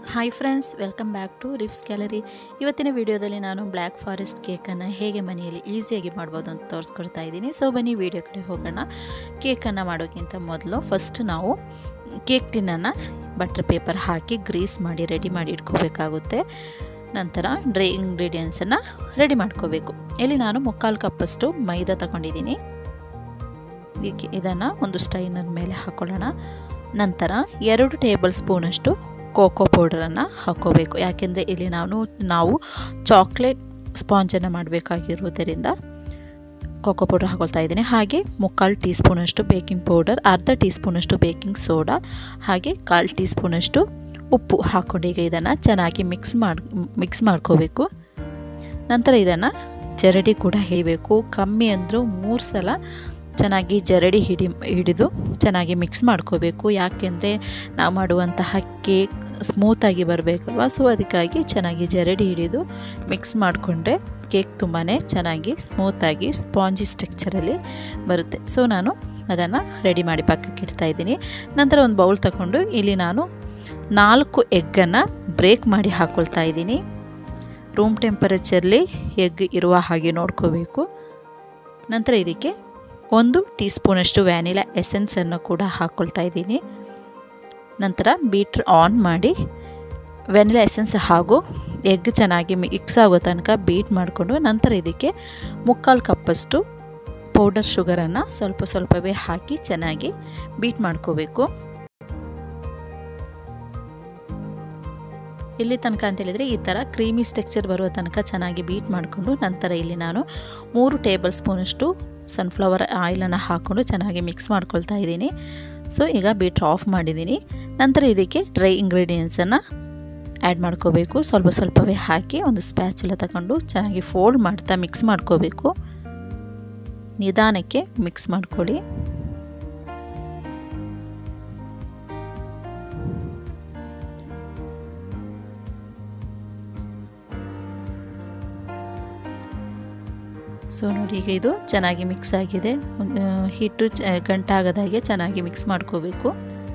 hi friends welcome back to Riffs gallery ಇವತ್ತಿನ ವಿಡಿಯೋದಲ್ಲಿ ನಾನು ಬ್ಲ್ಯಾಕ್ ಫಾರೆಸ್ಟ್ ಕೇಕನ್ನು ಹೇಗೆ ಮನೆಯಲ್ಲಿ ಈಸಿಯಾಗಿ ಮಾಡ್ಬೋದು ಅಂತ ತೋರಿಸ್ಕೊಡ್ತಾ ಇದ್ದೀನಿ ಸೊ ಬನ್ನಿ ವಿಡಿಯೋ ಕಡೆ ಹೋಗೋಣ ಕೇಕನ್ನು ಮಾಡೋಕ್ಕಿಂತ ಮೊದಲು ಫಸ್ಟ್ ನಾವು ಕೇಕ್ ಟಿನ್ನನ್ನು ಬಟರ್ ಪೇಪರ್ ಹಾಕಿ ಗ್ರೀಸ್ ಮಾಡಿ ರೆಡಿ ಮಾಡಿ ಇಟ್ಕೋಬೇಕಾಗುತ್ತೆ ನಂತರ ಡ್ರೈ ಇಂಗ್ರೀಡಿಯೆಂಟ್ಸನ್ನು ರೆಡಿ ಮಾಡ್ಕೋಬೇಕು ಇಲ್ಲಿ ನಾನು ಮುಕ್ಕಾಲು ಕಪ್ಪಷ್ಟು ಮೈದಾ ತಗೊಂಡಿದ್ದೀನಿ ಇದನ್ನು ಒಂದು ಸ್ಟೈನರ್ ಮೇಲೆ ಹಾಕೊಳ್ಳೋಣ ನಂತರ ಎರಡು ಟೇಬಲ್ ಸ್ಪೂನಷ್ಟು ಕೋಕೋ ಪೌಡರನ್ನು ಹಾಕೋಬೇಕು ಯಾಕೆಂದರೆ ಇಲ್ಲಿ ನಾನು ನಾವು ಚಾಕ್ಲೇಟ್ ಸ್ಪಾಂಜನ್ನು ಮಾಡಬೇಕಾಗಿರುವುದರಿಂದ ಕೋಕೋ ಪೌಡರ್ ಹಾಕೊಳ್ತಾ ಇದ್ದೀನಿ ಹಾಗೆ ಮುಕ್ಕಾಲು ಟೀ ಸ್ಪೂನಷ್ಟು ಬೇಕಿಂಗ್ ಪೌಡರ್ ಅರ್ಧ ಟೀ ಸ್ಪೂನಷ್ಟು ಬೇಕಿಂಗ್ ಸೋಡಾ ಹಾಗೆ ಕಾಲು ಟೀ ಸ್ಪೂನಷ್ಟು ಉಪ್ಪು ಹಾಕ್ಕೊಂಡು ಈಗ ಇದನ್ನು ಚೆನ್ನಾಗಿ ಮಿಕ್ಸ್ ಮಾಡಿ ಮಿಕ್ಸ್ ಮಾಡ್ಕೋಬೇಕು ನಂತರ ಇದನ್ನು ಜರಡಿ ಕೂಡ ಹಿಡಿಬೇಕು ಕಮ್ಮಿ ಅಂದರೂ ಮೂರು ಸಲ ಚೆನ್ನಾಗಿ ಜರಡಿ ಹಿಡಿ ಹಿಡಿದು ಚೆನ್ನಾಗಿ ಮಿಕ್ಸ್ ಮಾಡ್ಕೋಬೇಕು ಯಾಕೆಂದರೆ ನಾವು ಮಾಡುವಂತಹ ಕೇಕ್ ಸ್ಮೂತಾಗಿ ಬರಬೇಕಲ್ವ ಸೊ ಅದಕ್ಕಾಗಿ ಚೆನ್ನಾಗಿ ಜರಡಿ ಹಿಡಿದು ಮಿಕ್ಸ್ ಮಾಡಿಕೊಂಡ್ರೆ ಕೇಕ್ ತುಂಬಾ ಚೆನ್ನಾಗಿ ಸ್ಮೂತಾಗಿ ಸ್ಪಾಂಜಿ ಸ್ಟ್ರಕ್ಚರಲ್ಲಿ ಬರುತ್ತೆ ಸೊ ನಾನು ಅದನ್ನು ರೆಡಿ ಮಾಡಿ ಪಕ್ಕಕ್ಕೆ ಇಡ್ತಾ ಇದ್ದೀನಿ ನಂತರ ಒಂದು ಬೌಲ್ ತಗೊಂಡು ಇಲ್ಲಿ ನಾನು ನಾಲ್ಕು ಎಗ್ಗನ್ನು ಬ್ರೇಕ್ ಮಾಡಿ ಹಾಕ್ಕೊಳ್ತಾ ಇದ್ದೀನಿ ರೂಮ್ ಟೆಂಪರೇಚರ್ಲಿ ಎಗ್ ಇರುವ ಹಾಗೆ ನೋಡ್ಕೋಬೇಕು ನಂತರ ಇದಕ್ಕೆ ಒಂದು ಟೀ ಸ್ಪೂನಷ್ಟು ವ್ಯಾನಿಲಾ ಎಸೆನ್ಸನ್ನು ಕೂಡ ಹಾಕ್ಕೊಳ್ತಾ ಇದ್ದೀನಿ ನಂತರ ಬೀಟ್ರ್ ಆನ್ ಮಾಡಿ ವ್ಯಾನಿಲಾ ಎಸೆನ್ಸ್ ಹಾಗೂ ಎಗ್ ಚೆನ್ನಾಗಿ ಮಿಕ್ಸ್ ಆಗೋ ತನಕ ಬೀಟ್ ಮಾಡಿಕೊಂಡು ನಂತರ ಇದಕ್ಕೆ ಮುಕ್ಕಾಲು ಕಪ್ಪಷ್ಟು ಪೌಡರ್ ಶುಗರನ್ನು ಸ್ವಲ್ಪ ಸ್ವಲ್ಪವೇ ಹಾಕಿ ಚೆನ್ನಾಗಿ ಬೀಟ್ ಮಾಡ್ಕೋಬೇಕು ಇಲ್ಲಿ ತನಕ ಅಂತೇಳಿದರೆ ಈ ಥರ ಕ್ರೀಮಿ ಸ್ಟ್ರಕ್ಚರ್ ಬರುವ ತನಕ ಚೆನ್ನಾಗಿ ಬೀಟ್ ಮಾಡಿಕೊಂಡು ನಂತರ ಇಲ್ಲಿ ನಾನು ಮೂರು ಟೇಬಲ್ ಸ್ಪೂನಷ್ಟು ಸನ್ಫ್ಲವರ್ ಆಯಿಲನ್ನು ಹಾಕ್ಕೊಂಡು ಚೆನ್ನಾಗಿ ಮಿಕ್ಸ್ ಮಾಡ್ಕೊಳ್ತಾ ಇದ್ದೀನಿ ಸೊ ಈಗ ಬೀಟ್ರ್ ಆಫ್ ಮಾಡಿದ್ದೀನಿ ನಂತರ ಇದಕ್ಕೆ ಡ್ರೈ ಇಂಗ್ರೀಡಿಯೆಂಟ್ಸನ್ನು ಆ್ಯಡ್ ಮಾಡ್ಕೋಬೇಕು ಸ್ವಲ್ಪ ಸ್ವಲ್ಪವೇ ಹಾಕಿ ಒಂದು ಸ್ಪ್ಯಾಚುಲ ತಗೊಂಡು ಚೆನ್ನಾಗಿ ಫೋಲ್ಡ್ ಮಾಡ್ತಾ ಮಿಕ್ಸ್ ಮಾಡ್ಕೋಬೇಕು ನಿಧಾನಕ್ಕೆ ಮಿಕ್ಸ್ ಮಾಡ್ಕೊಳ್ಳಿ ಸೊ ನೋಡಿ ಈಗ ಇದು ಚೆನ್ನಾಗಿ ಮಿಕ್ಸ್ ಆಗಿದೆ ಹಿಟ್ಟು ಚ ಗಂಟಾಗದಾಗೆ ಚೆನ್ನಾಗಿ ಮಿಕ್ಸ್ ಮಾಡ್ಕೋಬೇಕು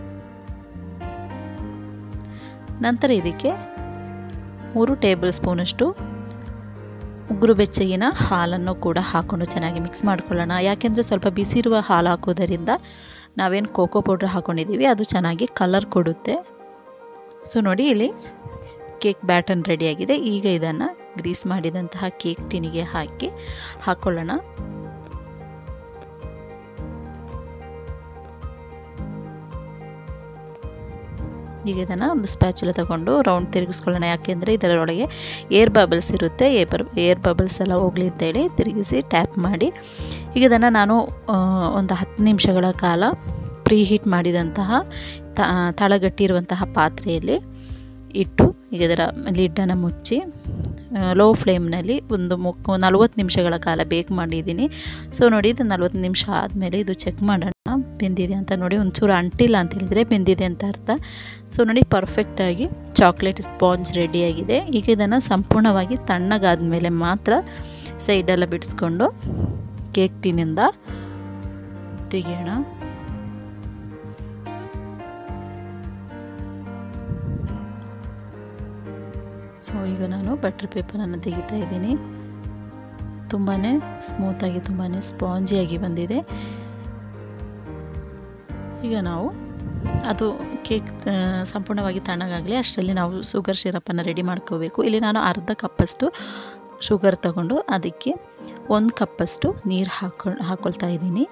ನಂತರ ಇದಕ್ಕೆ ಮೂರು ಟೇಬಲ್ ಸ್ಪೂನಷ್ಟು ಉಗುರು ಬೆಚ್ಚಗಿನ ಹಾಲನ್ನು ಕೂಡ ಹಾಕ್ಕೊಂಡು ಚೆನ್ನಾಗಿ ಮಿಕ್ಸ್ ಮಾಡ್ಕೊಳ್ಳೋಣ ಯಾಕೆಂದರೆ ಸ್ವಲ್ಪ ಬಿಸಿರುವ ಹಾಲು ಹಾಕೋದರಿಂದ ನಾವೇನು ಕೋಕೋ ಪೌಡ್ರ್ ಹಾಕ್ಕೊಂಡಿದ್ದೀವಿ ಅದು ಚೆನ್ನಾಗಿ ಕಲರ್ ಕೊಡುತ್ತೆ ಸೊ ನೋಡಿ ಇಲ್ಲಿ ಕೇಕ್ ಬ್ಯಾಟನ್ ರೆಡಿಯಾಗಿದೆ ಈಗ ಇದನ್ನು ಗ್ರೀಸ್ ಮಾಡಿದಂತಹ ಕೇಕ್ ಟಿನಿಗೆ ಹಾಕಿ ಹಾಕ್ಕೊಳ್ಳೋಣ ಈಗ ಇದನ್ನು ಒಂದು ಸ್ಪ್ಯಾಚುಲ ತಗೊಂಡು ರೌಂಡ್ ತಿರುಗಿಸ್ಕೊಳ್ಳೋಣ ಯಾಕೆಂದರೆ ಇದರೊಳಗೆ ಏರ್ ಬಬಲ್ಸ್ ಇರುತ್ತೆ ಏರ್ ಏರ್ ಬಬಲ್ಸ್ ಎಲ್ಲ ಹೋಗಲಿ ಅಂತೇಳಿ ತಿರುಗಿಸಿ ಟ್ಯಾಪ್ ಮಾಡಿ ಈಗ ಇದನ್ನು ನಾನು ಒಂದು ಹತ್ತು ನಿಮಿಷಗಳ ಕಾಲ ಪ್ರೀ ಹೀಟ್ ಮಾಡಿದಂತಹ ತಳಗಟ್ಟಿರುವಂತಹ ಪಾತ್ರೆಯಲ್ಲಿ ಇಟ್ಟು ಈಗ ಇದರ ಲಿಡ್ಡನ್ನು ಮುಚ್ಚಿ ಲೋ ಫ್ಲೇಮ್ನಲ್ಲಿ ಒಂದು ಮುಕ್ ನಲ್ವತ್ತು ನಿಮಿಷಗಳ ಕಾಲ ಬೇಕ್ ಮಾಡಿದ್ದೀನಿ ಸೊ ನೋಡಿ ಇದು ನಲ್ವತ್ತು ನಿಮಿಷ ಆದಮೇಲೆ ಇದು ಚೆಕ್ ಮಾಡೋಣ ಬೆಂದಿದೆ ಅಂತ ನೋಡಿ ಒಂಚೂರು ಅಂಟಿಲ್ಲ ಅಂತ ಹೇಳಿದರೆ ಬೆಂದಿದೆ ಅಂತ ಅರ್ಥ ಸೊ ನೋಡಿ ಪರ್ಫೆಕ್ಟಾಗಿ ಚಾಕ್ಲೇಟ್ ಸ್ಪಾಂಜ್ ರೆಡಿಯಾಗಿದೆ ಈಗ ಇದನ್ನು ಸಂಪೂರ್ಣವಾಗಿ ತಣ್ಣಗಾದ ಮೇಲೆ ಮಾತ್ರ ಸೈಡೆಲ್ಲ ಬಿಡಿಸ್ಕೊಂಡು ಕೇಕ್ ಟಿನಿಂದ ತೆಗೆಯೋಣ ಸೊ ಈಗ ನಾನು ಬಟರ್ ಪೇಪರನ್ನು ತೆಗಿತಾ ಇದ್ದೀನಿ ತುಂಬಾ ಸ್ಮೂತಾಗಿ ತುಂಬಾ ಸ್ಪಾಂಜಿಯಾಗಿ ಬಂದಿದೆ ಈಗ ನಾವು ಅದು ಕೇಕ್ ಸಂಪೂರ್ಣವಾಗಿ ತಣ್ಣಗಾಗಲಿ ಅಷ್ಟರಲ್ಲಿ ನಾವು ಶುಗರ್ ಸಿರಪನ್ನು ರೆಡಿ ಮಾಡ್ಕೋಬೇಕು ಇಲ್ಲಿ ನಾನು ಅರ್ಧ ಕಪ್ಪಷ್ಟು ಶುಗರ್ ತಗೊಂಡು ಅದಕ್ಕೆ ಒಂದು ಕಪ್ಪಷ್ಟು ನೀರು ಹಾಕೊಂಡು ಹಾಕ್ಕೊಳ್ತಾ ಇದ್ದೀನಿ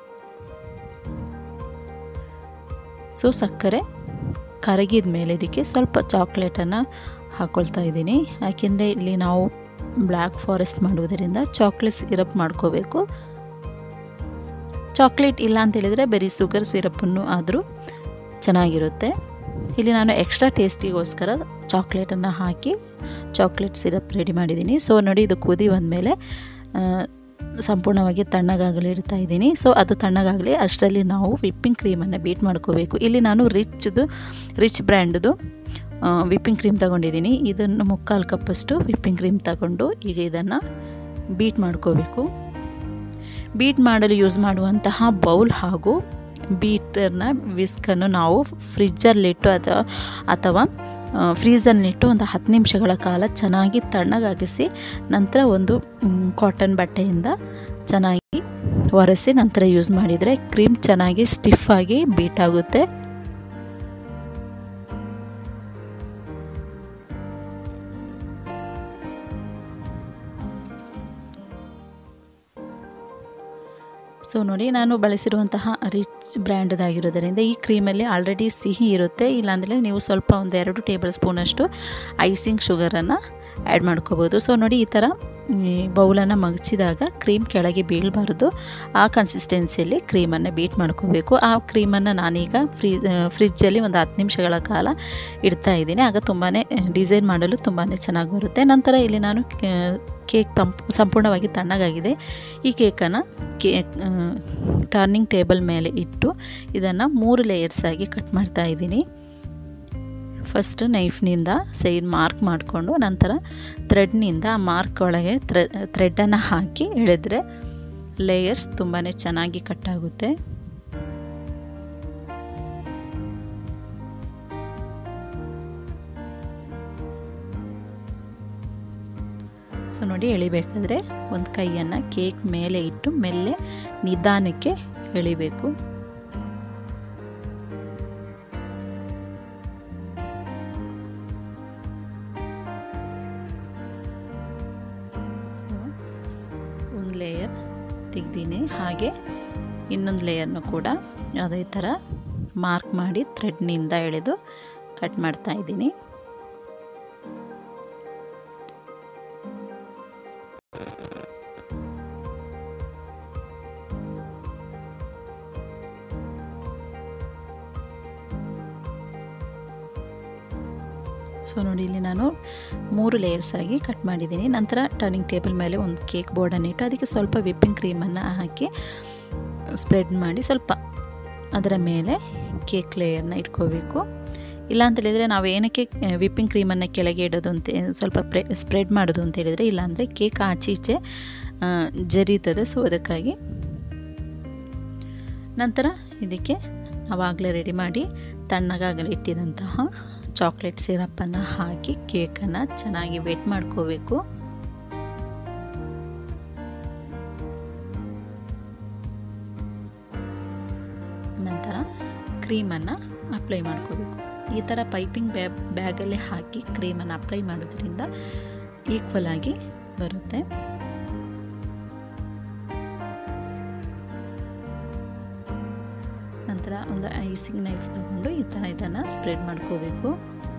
ಸೊ ಸಕ್ಕರೆ ಕರಗಿದ ಮೇಲೆ ಇದಕ್ಕೆ ಸ್ವಲ್ಪ ಚಾಕ್ಲೇಟನ್ನು ಹಾಕ್ಕೊಳ್ತಾ ಇದ್ದೀನಿ ಯಾಕೆಂದರೆ ಇಲ್ಲಿ ನಾವು ಬ್ಲ್ಯಾಕ್ ಫಾರೆಸ್ಟ್ ಮಾಡುವುದರಿಂದ ಚಾಕ್ಲೇಟ್ ಸಿರಪ್ ಮಾಡ್ಕೋಬೇಕು ಚಾಕ್ಲೇಟ್ ಇಲ್ಲ ಅಂತ ಹೇಳಿದರೆ ಬರೀ ಶುಗರ್ ಸಿರಪ್ಪನ್ನು ಆದರೂ ಚೆನ್ನಾಗಿರುತ್ತೆ ಇಲ್ಲಿ ನಾನು ಎಕ್ಸ್ಟ್ರಾ ಟೇಸ್ಟಿಗೋಸ್ಕರ ಚಾಕ್ಲೇಟನ್ನು ಹಾಕಿ ಚಾಕ್ಲೇಟ್ ಸಿರಪ್ ರೆಡಿ ಮಾಡಿದ್ದೀನಿ ಸೊ ನೋಡಿ ಇದು ಕುದಿ ಬಂದಮೇಲೆ ಸಂಪೂರ್ಣವಾಗಿ ತಣ್ಣಗಾಗಲಿ ಇಡ್ತಾ ಇದ್ದೀನಿ ಸೊ ಅದು ತಣ್ಣಗಾಗಲಿ ಅಷ್ಟರಲ್ಲಿ ನಾವು ವಿಪ್ಪಿಂಗ್ ಕ್ರೀಮನ್ನು ಬೀಟ್ ಮಾಡ್ಕೋಬೇಕು ಇಲ್ಲಿ ನಾನು ರಿಚ್ದು ರಿಚ್ ಬ್ರ್ಯಾಂಡ್ದು ವಿಪ್ಪಿಂಗ್ ಕ್ರೀಮ್ ತಗೊಂಡಿದ್ದೀನಿ ಇದನ್ನು ಮುಕ್ಕಾಲು ಕಪ್ಪಷ್ಟು ವಿಪ್ಪಿಂಗ್ ಕ್ರೀಮ್ ತಗೊಂಡು ಈಗ ಇದನ್ನು ಬೀಟ್ ಮಾಡ್ಕೋಬೇಕು ಬೀಟ್ ಮಾಡಲು ಯೂಸ್ ಮಾಡುವಂತಹ ಬೌಲ್ ಹಾಗೂ ಬೀಟರ್ನ ವಿಸ್ಕನ್ನು ನಾವು ಫ್ರಿಜ್ಜಲ್ಲಿಟ್ಟು ಅಥವಾ ಅಥವಾ ಫ್ರೀಸಲ್ಲಿಟ್ಟು ಒಂದು ಹತ್ತು ನಿಮಿಷಗಳ ಕಾಲ ಚೆನ್ನಾಗಿ ತಣ್ಣಗಾಗಿಸಿ ನಂತರ ಒಂದು ಕಾಟನ್ ಬಟ್ಟೆಯಿಂದ ಚೆನ್ನಾಗಿ ಒರೆಸಿ ನಂತರ ಯೂಸ್ ಮಾಡಿದರೆ ಕ್ರೀಮ್ ಚೆನ್ನಾಗಿ ಸ್ಟಿಫ್ ಆಗಿ ಬೀಟ್ ಆಗುತ್ತೆ ಸೊ ನೋಡಿ ನಾನು ಬಳಸಿರುವಂತಹ ರಿಚ್ ಬ್ರ್ಯಾಂಡ್ದಾಗಿರೋದರಿಂದ ಈ ಕ್ರೀಮಲ್ಲಿ ಆಲ್ರೆಡಿ ಸಿಹಿ ಇರುತ್ತೆ ಇಲ್ಲಾಂದರೆ ನೀವು ಸ್ವಲ್ಪ ಒಂದು ಎರಡು ಟೇಬಲ್ ಸ್ಪೂನಷ್ಟು ಐಸಿಂಗ್ ಶುಗರನ್ನು ಆ್ಯಡ್ ಮಾಡ್ಕೋಬೋದು ಸೊ ನೋಡಿ ಈ ಥರ ಬೌಲನ್ನು ಮಗಚಿದಾಗ ಕ್ರೀಮ್ ಕೆಳಗೆ ಬೀಳಬಾರ್ದು ಆ ಕನ್ಸಿಸ್ಟೆನ್ಸಿಯಲ್ಲಿ ಕ್ರೀಮನ್ನು ಬೀಟ್ ಮಾಡ್ಕೋಬೇಕು ಆ ಕ್ರೀಮನ್ನು ನಾನೀಗ ಫ್ರೀ ಫ್ರಿಜ್ಜಲ್ಲಿ ಒಂದು ಹತ್ತು ನಿಮಿಷಗಳ ಕಾಲ ಇಡ್ತಾ ಇದ್ದೀನಿ ಆಗ ತುಂಬಾ ಡಿಸೈನ್ ಮಾಡಲು ತುಂಬಾ ಚೆನ್ನಾಗಿ ಬರುತ್ತೆ ನಂತರ ಇಲ್ಲಿ ನಾನು ಕೇಕ್ ತಂಪು ಸಂಪೂರ್ಣವಾಗಿ ತಣ್ಣಗಾಗಿದೆ ಈ ಕೇಕನ್ನು ಕೇಕ್ ಟರ್ನಿಂಗ್ ಟೇಬಲ್ ಮೇಲೆ ಇಟ್ಟು ಇದನ್ನು ಮೂರು ಲೇಯರ್ಸ್ ಆಗಿ ಕಟ್ ಮಾಡ್ತಾ ಇದ್ದೀನಿ ಫಸ್ಟ್ ನೈಫ್ನಿಂದ ಸೈಡ್ ಮಾರ್ಕ್ ಮಾಡಿಕೊಂಡು ನಂತರ ಥ್ರೆಡ್ನಿಂದ ಆ ಮಾರ್ಕ್ ಒಳಗೆ ಥ್ರೆ ಥ್ರೆಡನ್ನು ಹಾಕಿ ಎಳೆದ್ರೆ ಲೇಯರ್ಸ್ ತುಂಬಾ ಚೆನ್ನಾಗಿ ಕಟ್ಟಾಗುತ್ತೆ ಸೊ ನೋಡಿ ಎಳಿಬೇಕಾದ್ರೆ ಒಂದು ಕೈಯನ್ನು ಕೇಕ್ ಮೇಲೆ ಇಟ್ಟು ಮೆಲ್ಲೆ ನಿಧಾನಕ್ಕೆ ಎಳಿಬೇಕು ಸೊ ಒಂದು ಲೇಯರ್ ತೆಗ್ದೀನಿ ಹಾಗೆ ಇನ್ನೊಂದು ಲೇಯರ್ನು ಕೂಡ ಅದೇ ಥರ ಮಾರ್ಕ್ ಮಾಡಿ ಥ್ರೆಡ್ನಿಂದ ಎಳೆದು ಕಟ್ ಮಾಡ್ತಾ ಇದ್ದೀನಿ ಸೊ ನೋಡಿ ಇಲ್ಲಿ ನಾನು ಮೂರು ಲೇಯರ್ಸ್ ಆಗಿ ಕಟ್ ಮಾಡಿದ್ದೀನಿ ನಂತರ ಟರ್ನಿಂಗ್ ಟೇಬಲ್ ಮೇಲೆ ಒಂದು ಕೇಕ್ ಬೋರ್ಡನ್ನು ಇಟ್ಟು ಅದಕ್ಕೆ ಸ್ವಲ್ಪ ವಿಪ್ಪಿಂಗ್ ಕ್ರೀಮನ್ನು ಹಾಕಿ ಸ್ಪ್ರೆಡ್ ಮಾಡಿ ಸ್ವಲ್ಪ ಅದರ ಮೇಲೆ ಕೇಕ್ ಲೇಯರ್ನ ಇಟ್ಕೋಬೇಕು ಇಲ್ಲ ಅಂತ ಹೇಳಿದರೆ ನಾವು ಏನಕ್ಕೆ ವಿಪ್ಪಿಂಗ್ ಕ್ರೀಮನ್ನು ಕೆಳಗೆ ಇಡೋದು ಅಂತ ಸ್ವಲ್ಪ ಪ್ರೆ ಸ್ಪ್ರೆಡ್ ಮಾಡೋದು ಅಂತ ಹೇಳಿದರೆ ಇಲ್ಲಾಂದರೆ ಕೇಕ್ ಆಚೀಚೆ ಜರೀತದೆ ಸೊ ಅದಕ್ಕಾಗಿ ನಂತರ ಇದಕ್ಕೆ ಆವಾಗಲೇ ರೆಡಿ ಮಾಡಿ ತಣ್ಣಗಾಗಲು ಇಟ್ಟಿದಂತಹ ಚಾಕ್ಲೇಟ್ ಸಿರಪ್ಪನ್ನು ಹಾಕಿ ಕೇಕನ್ನು ಚೆನ್ನಾಗಿ ವೆಟ್ ಮಾಡ್ಕೋಬೇಕು ನಂತರ ಕ್ರೀಮನ್ನು ಅಪ್ಲೈ ಮಾಡ್ಕೋಬೇಕು ಈ ಥರ ಪೈಪಿಂಗ್ ಬ್ಯಾ ಬ್ಯಾಗಲ್ಲೇ ಹಾಕಿ ಕ್ರೀಮನ್ನು ಅಪ್ಲೈ ಮಾಡೋದ್ರಿಂದ ಈಕ್ವಲ್ ಆಗಿ ಬರುತ್ತೆ ನಂತರ ಒಂದು ಐಸಿಂಗ್ ನೈಫ್ ತಗೊಂಡು ಈ ಥರ ಇದನ್ನು ಸ್ಪ್ರೆಡ್ ಮಾಡ್ಕೋಬೇಕು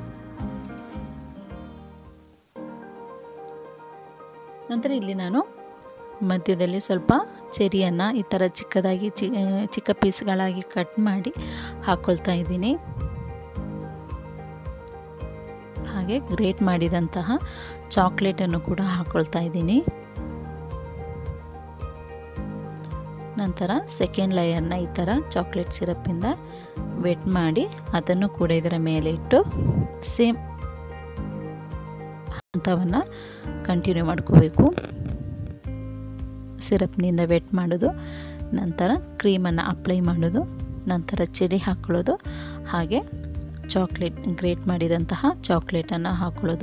ನಂತರ ಇಲ್ಲಿ ನಾನು ಮಧ್ಯದಲ್ಲಿ ಸ್ವಲ್ಪ ಚೆರಿಯನ್ನು ಈ ಥರ ಚಿಕ್ಕದಾಗಿ ಚಿ ಚಿಕ್ಕ ಪೀಸ್ಗಳಾಗಿ ಕಟ್ ಮಾಡಿ ಹಾಕ್ಕೊಳ್ತಾ ಇದ್ದೀನಿ ಹಾಗೆ ಗ್ರೇಟ್ ಮಾಡಿದಂತಹ ಚಾಕ್ಲೇಟನ್ನು ಕೂಡ ಹಾಕ್ಕೊಳ್ತಾ ಇದ್ದೀನಿ ನಂತರ ಸೆಕೆಂಡ್ ಲೇಯರ್ನ ಈ ಥರ ಚಾಕ್ಲೇಟ್ ಸಿರಪ್ಪಿಂದ ವೆಟ್ ಮಾಡಿ ಅದನ್ನು ಕೂಡ ಇದರ ಮೇಲೆ ಇಟ್ಟು ಸೇಮ್ ಹಂತವನ್ನು ಕಂಟಿನ್ಯೂ ಮಾಡ್ಕೋಬೇಕು ಸಿರಪ್ನಿಂದ ವೆಟ್ ಮಾಡೋದು ನಂತರ ಕ್ರೀಮನ್ನು ಅಪ್ಲೈ ಮಾಡೋದು ನಂತರ ಚೆರಿ ಹಾಕ್ಕೊಳ್ಳೋದು ಹಾಗೆ ಚಾಕ್ಲೇಟ್ ಗ್ರೇಟ್ ಮಾಡಿದಂತಹ ಚಾಕ್ಲೇಟನ್ನು ಹಾಕ್ಕೊಳ್ಳೋದು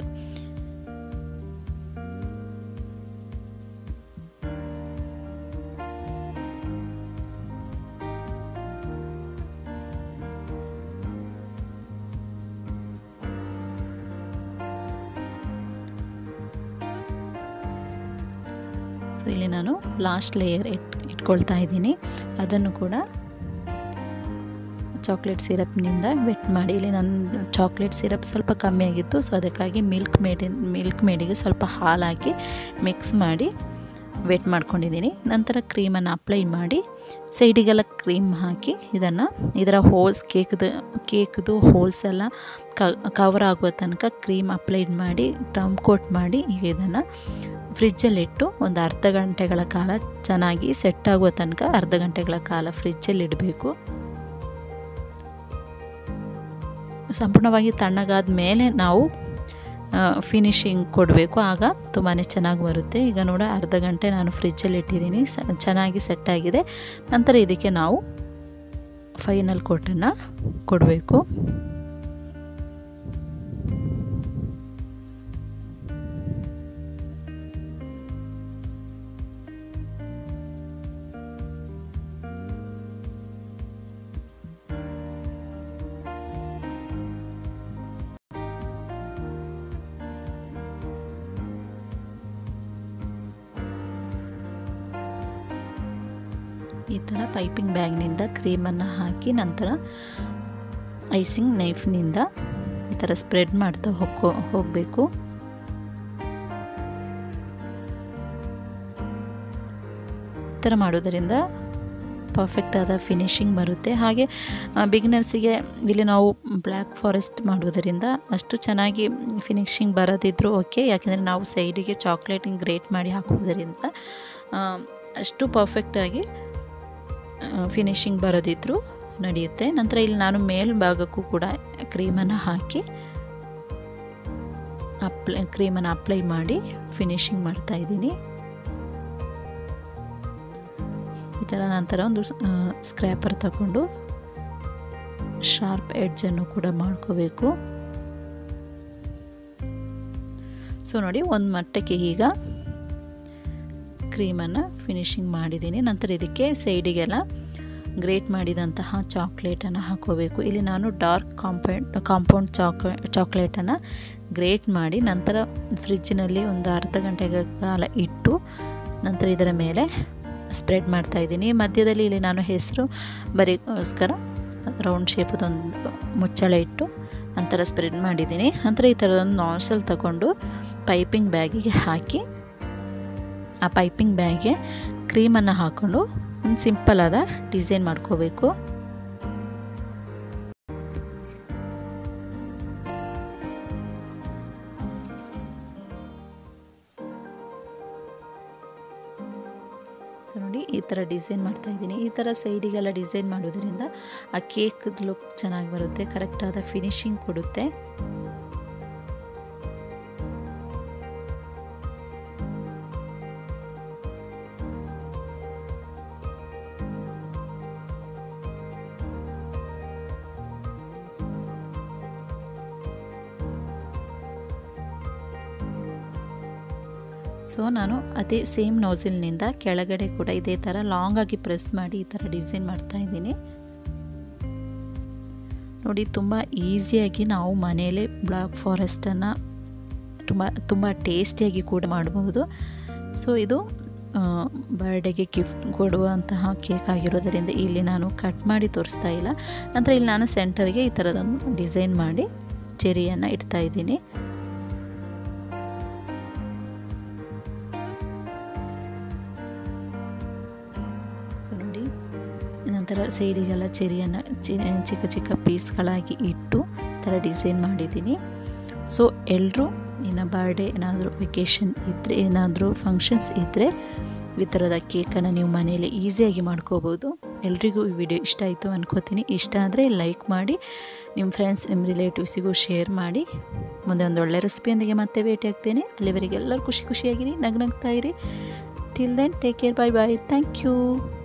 ಸೊ ಇಲ್ಲಿ ನಾನು ಲಾಸ್ಟ್ ಲೇಯರ್ ಇಟ್ ಇಟ್ಕೊಳ್ತಾ ಇದ್ದೀನಿ ಅದನ್ನು ಕೂಡ ಚಾಕ್ಲೇಟ್ ಸಿರಪ್ನಿಂದ ವೆಟ್ ಮಾಡಿ ಇಲ್ಲಿ ನನ್ನ ಚಾಕ್ಲೇಟ್ ಸಿರಪ್ ಸ್ವಲ್ಪ ಕಮ್ಮಿ ಆಗಿತ್ತು ಸೊ ಅದಕ್ಕಾಗಿ ಮಿಲ್ಕ್ ಮೇಡಿನ ಮಿಲ್ಕ್ ಮೇಡಿಗೆ ಸ್ವಲ್ಪ ಹಾಲು ಹಾಕಿ ಮಿಕ್ಸ್ ಮಾಡಿ ವೆಟ್ ಮಾಡ್ಕೊಂಡಿದ್ದೀನಿ ನಂತರ ಕ್ರೀಮನ್ನು ಅಪ್ಲೈ ಮಾಡಿ ಸೈಡಿಗೆಲ್ಲ ಕ್ರೀಮ್ ಹಾಕಿ ಇದನ್ನು ಇದರ ಹೋಲ್ಸ್ ಕೇಕ್ದು ಕೇಕ್ದು ಹೋಲ್ಸ್ ಎಲ್ಲ ಕವರ್ ಆಗುವ ತನಕ ಕ್ರೀಮ್ ಅಪ್ಲೈಡ್ ಮಾಡಿ ಟ್ರಮ್ ಕೋಟ್ ಮಾಡಿ ಈಗ ಇದನ್ನು ಫ್ರಿಜ್ಜಲ್ಲಿಟ್ಟು ಒಂದು ಅರ್ಧ ಗಂಟೆಗಳ ಕಾಲ ಚೆನ್ನಾಗಿ ಸೆಟ್ ಆಗುವ ತನಕ ಅರ್ಧ ಗಂಟೆಗಳ ಕಾಲ ಫ್ರಿಜ್ಜಲ್ಲಿ ಇಡಬೇಕು ಸಂಪೂರ್ಣವಾಗಿ ತಣ್ಣಗಾದ ಮೇಲೆ ನಾವು ಫಿನಿಶಿಂಗ್ ಕೊಡಬೇಕು ಆಗ ತುಂಬಾ ಚೆನ್ನಾಗಿ ಬರುತ್ತೆ ಈಗ ನೋಡ ಅರ್ಧ ಗಂಟೆ ನಾನು ಫ್ರಿಜ್ಜಲ್ಲಿ ಇಟ್ಟಿದ್ದೀನಿ ಸ ಚೆನ್ನಾಗಿ ಸೆಟ್ ಆಗಿದೆ ನಂತರ ಇದಕ್ಕೆ ನಾವು ಫೈನಲ್ ಕೋಟನ್ನು ಕೊಡಬೇಕು ಈ ಥರ ಪೈಪಿಂಗ್ ಬ್ಯಾಗ್ನಿಂದ ಕ್ರೀಮನ್ನು ಹಾಕಿ ನಂತರ ಐಸಿಂಗ್ ನೈಫ್ನಿಂದ ಈ ಥರ ಸ್ಪ್ರೆಡ್ ಮಾಡ್ತಾ ಹೋಗೋ ಹೋಗಬೇಕು ಈ ಥರ ಮಾಡೋದರಿಂದ ಪರ್ಫೆಕ್ಟ್ ಆದ ಫಿನಿಶಿಂಗ್ ಬರುತ್ತೆ ಹಾಗೆ ಬಿಗಿನರ್ಸಿಗೆ ಇಲ್ಲಿ ನಾವು ಬ್ಲ್ಯಾಕ್ ಫಾರೆಸ್ಟ್ ಮಾಡೋದರಿಂದ ಅಷ್ಟು ಚೆನ್ನಾಗಿ ಫಿನಿಶಿಂಗ್ ಬರೋದಿದ್ರು ಓಕೆ ಯಾಕೆಂದರೆ ನಾವು ಸೈಡಿಗೆ ಚಾಕ್ಲೇಟಿಂಗ್ ಗ್ರೇಟ್ ಮಾಡಿ ಹಾಕೋದರಿಂದ ಅಷ್ಟು ಪರ್ಫೆಕ್ಟಾಗಿ ಫಿನಿಶಿಂಗ್ ಬರೋದಿದ್ರು ನಡೆಯುತ್ತೆ ನಂತರ ಇಲ್ಲಿ ನಾನು ಮೇಲ್ಭಾಗಕ್ಕೂ ಕೂಡ ಕ್ರೀಮನ್ನು ಹಾಕಿ ಅಪ್ಲೈ ಕ್ರೀಮನ್ನು ಅಪ್ಲೈ ಮಾಡಿ ಫಿನಿಶಿಂಗ್ ಮಾಡ್ತಾಯಿದ್ದೀನಿ ಈ ಥರ ನಂತರ ಒಂದು ಸ್ಕ್ರ್ಯಾಪರ್ ತಗೊಂಡು ಶಾರ್ಪ್ ಎಡ್ಜನ್ನು ಕೂಡ ಮಾಡ್ಕೋಬೇಕು ಸೊ ನೋಡಿ ಒಂದು ಮಟ್ಟಕ್ಕೆ ಈಗ ಕ್ರೀಮನ್ನು ಫಿನಿಶಿಂಗ್ ಮಾಡಿದ್ದೀನಿ ನಂತರ ಇದಕ್ಕೆ ಸೈಡಿಗೆಲ್ಲ ಗ್ರೇಟ್ ಮಾಡಿದಂತಹ ಚಾಕ್ಲೇಟನ್ನು ಹಾಕೋಬೇಕು ಇಲ್ಲಿ ನಾನು ಡಾರ್ಕ್ ಕಾಂಪೌಂಡ್ ಕಾಂಪೌಂಡ್ ಚಾಕ್ ಚಾಕ್ಲೇಟನ್ನು ಗ್ರೇಟ್ ಮಾಡಿ ನಂತರ ಫ್ರಿಜ್ಜಿನಲ್ಲಿ ಒಂದು ಅರ್ಧ ಗಂಟೆಗಳ ಕಾಲ ಇಟ್ಟು ನಂತರ ಇದರ ಮೇಲೆ ಸ್ಪ್ರೆಡ್ ಮಾಡ್ತಾ ಇದ್ದೀನಿ ಮಧ್ಯದಲ್ಲಿ ಇಲ್ಲಿ ನಾನು ಹೆಸರು ಬರೀಗೋಸ್ಕರ ರೌಂಡ್ ಶೇಪದೊಂದು ಮುಚ್ಚಳ ಇಟ್ಟು ನಂತರ ಸ್ಪ್ರೆಡ್ ಮಾಡಿದ್ದೀನಿ ನಂತರ ಈ ಥರದೊಂದು ನಾಸಲ್ ತಗೊಂಡು ಪೈಪಿಂಗ್ ಬ್ಯಾಗಿಗೆ ಹಾಕಿ ಆ ಪೈಪಿಂಗ್ ಬ್ಯಾಗ್ಗೆ ಕ್ರೀಮನ್ನು ಹಾಕ್ಕೊಂಡು ಒಂದು ಸಿಂಪಲ್ ಆದ ಡಿಸೈನ್ ಮಾಡ್ಕೋಬೇಕು ಸೊ ನೋಡಿ ಈ ಥರ ಡಿಸೈನ್ ಮಾಡ್ತಾ ಇದ್ದೀನಿ ಈ ಥರ ಸೈಡಿಗೆಲ್ಲ ಡಿಸೈನ್ ಮಾಡೋದ್ರಿಂದ ಆ ಕೇಕ್ ಲುಕ್ ಚೆನ್ನಾಗಿ ಬರುತ್ತೆ ಕರೆಕ್ಟಾದ ಫಿನಿಶಿಂಗ್ ಕೊಡುತ್ತೆ ಸೊ ನಾನು ಅದೇ ಸೇಮ್ ನೋಸಿಲ್ನಿಂದ ಕೆಳಗಡೆ ಕೂಡ ಇದೇ ಥರ ಲಾಂಗ್ ಆಗಿ ಪ್ರೆಸ್ ಮಾಡಿ ಈ ಥರ ಡಿಸೈನ್ ಮಾಡ್ತಾ ಇದ್ದೀನಿ ನೋಡಿ ತುಂಬ ಈಸಿಯಾಗಿ ನಾವು ಮನೆಯಲ್ಲೇ ಬ್ಲಾಕ್ ಫಾರೆಸ್ಟನ್ನು ತುಂಬ ತುಂಬ ಟೇಸ್ಟಿಯಾಗಿ ಕೂಡ ಮಾಡಬಹುದು ಸೊ ಇದು ಬರ್ಡೇಗೆ ಗಿಫ್ಟ್ ಕೊಡುವಂತಹ ಕೇಕ್ ಆಗಿರೋದರಿಂದ ಇಲ್ಲಿ ನಾನು ಕಟ್ ಮಾಡಿ ತೋರಿಸ್ತಾ ಇಲ್ಲ ನಂತರ ಇಲ್ಲಿ ನಾನು ಸೆಂಟರ್ಗೆ ಈ ಥರದೊಂದು ಡಿಸೈನ್ ಮಾಡಿ ಚೆರಿಯನ್ನು ಇಡ್ತಾ ಇದ್ದೀನಿ ಸೊ ನೋಡಿ ನಂತರ ಸೈಡಿಗೆಲ್ಲ ಚೆರಿಯನ್ನು ಚಿಕ್ಕ ಚಿಕ್ಕ ಪೀಸ್ಗಳಾಗಿ ಇಟ್ಟು ಥರ ಡಿಸೈನ್ ಮಾಡಿದ್ದೀನಿ ಸೊ ಎಲ್ಲರೂ ಇನ್ನು ಬರ್ಡೇ ಏನಾದರೂ ವೆಕೇಷನ್ ಇದ್ದರೆ ಏನಾದರೂ ಫಂಕ್ಷನ್ಸ್ ಇದ್ದರೆ ಈ ಥರದ ಕೇಕನ್ನು ನೀವು ಮನೆಯಲ್ಲಿ ಈಸಿಯಾಗಿ ಮಾಡ್ಕೋಬೋದು ಎಲ್ರಿಗೂ ಈ ವಿಡಿಯೋ ಇಷ್ಟ ಆಯಿತು ಅನ್ಕೋತೀನಿ ಇಷ್ಟ ಆದರೆ ಲೈಕ್ ಮಾಡಿ ನಿಮ್ಮ ಫ್ರೆಂಡ್ಸ್ ನಿಮ್ಮ ರಿಲೇಟಿವ್ಸಿಗೂ ಶೇರ್ ಮಾಡಿ ಮುಂದೆ ಒಂದು ಒಳ್ಳೆ ರೆಸಿಪಿಯೊಂದಿಗೆ ಮತ್ತೆ ಭೇಟಿ ಆಗ್ತೇನೆ ಅಲ್ಲಿವರೆಗೆ ಎಲ್ಲರೂ ಖುಷಿ ಖುಷಿಯಾಗಿರಿ ನಗ್ನಗ್ತಾ ಇರಿ till then take care bye bye thank you